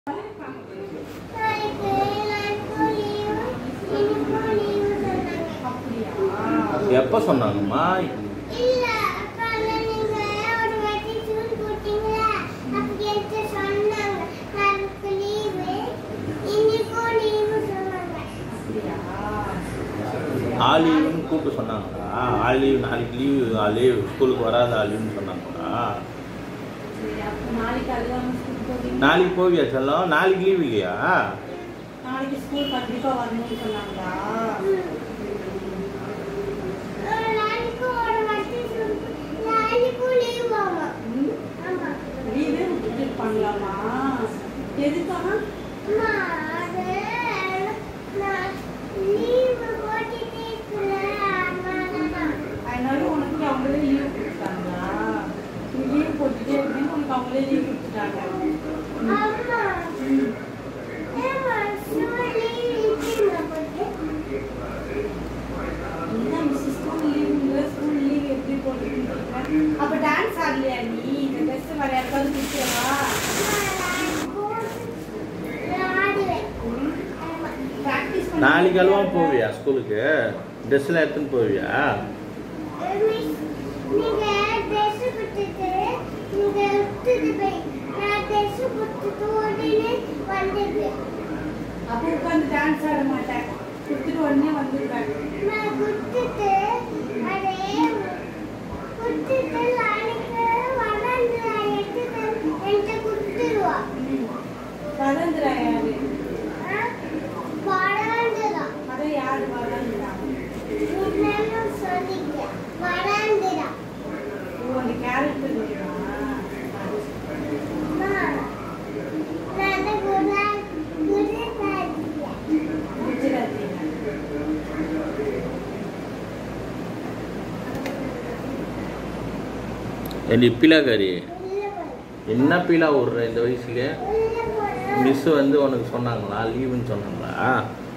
நாளைக்கு எல்லாருக்கும் leave, எனக்கும் leave சொன்னாங்க. அப்படியா எப்போ சொன்னாங்கம்மா இல்ல, காலைல நீங்க ஒரு வாட்டி tune போட்டீங்களா? அப்ப என்கிட்ட சொன்னாங்க. நாளைக்கு leave, எனக்கும் leave சொன்னாங்க. அப்படியா ஆலீவ்னு கூப்பிட்டு சொன்னாங்களா ஆலீவ் நாளைக்கு லீவு லீவ் ஸ்கூலுக்கு வராத ஆலீவ்னு சொன்னாங்களா சரி அப்போ நாளைக்கு அழுகாம ஸ்கூல் போவீங்க நாளைக்கு போவியா செல்லம் நாளைக்கு லீவ் இல்லையா நாளைக்கு ஸ்கூல் கண்டிப்பா வரணும்னு சொன்னாங்களா ஒரு நாளைக்கு ஒரு வாட்டி tune போ- நாளைக்கும் leave ஆமா. ம்? ஆமா. லீவே விட்டுட்டு இருப்பாங்களாமா எதுக்காக அம்மா, அது நான் leave போட்டுட்டே இருக்கல, அதனாலதான். அதனால உனக்கு அவங்களே லீவ் கொடுத்துட்டாங்களா நீ லீவ் போட்டுட்டே இருக்கேன்னு உனக்கு அவங்களே லீவ் கொடுத்துட்டாங்க அம்மா, ஏம்மா, சும்மா leave இருக்குன்னு போட்டு? என்ன மிஸ் ஸ்கூல் லீவ் இல்லை ஸ்கூல் லீவ் எப்படி போட்டுருக்கீங்க அப்போ டான்ஸ் ஆடலையா நீ இந்த ட்ரெஸ் வேற யாருக்காவது கொடுத்துருவா ப்ராக்டிஸ் நாளைக்கு அழுவாம போவியா ஸ்கூலுக்கு ட்ரெஸ்லாம் எடுத்துன்னு போவியா அப்போ உட்காந்து டான்ஸ் ஆட மாட்டேன் கொடுத்துட்டு உடனே வந்துருவேன் வதந்துரா யாரு அதான் யாரு வதந்துரா வராந்துடா ஓ அந்த கேரக்டர் இருக்குமா குஜராத்தி என் பிலாக்காரி என்ன பீலா விடுற இந்த வயசுல மிஸ் வந்து உனக்கு சொன்னாங்களா லீவுன்னு சொன்னாங்களா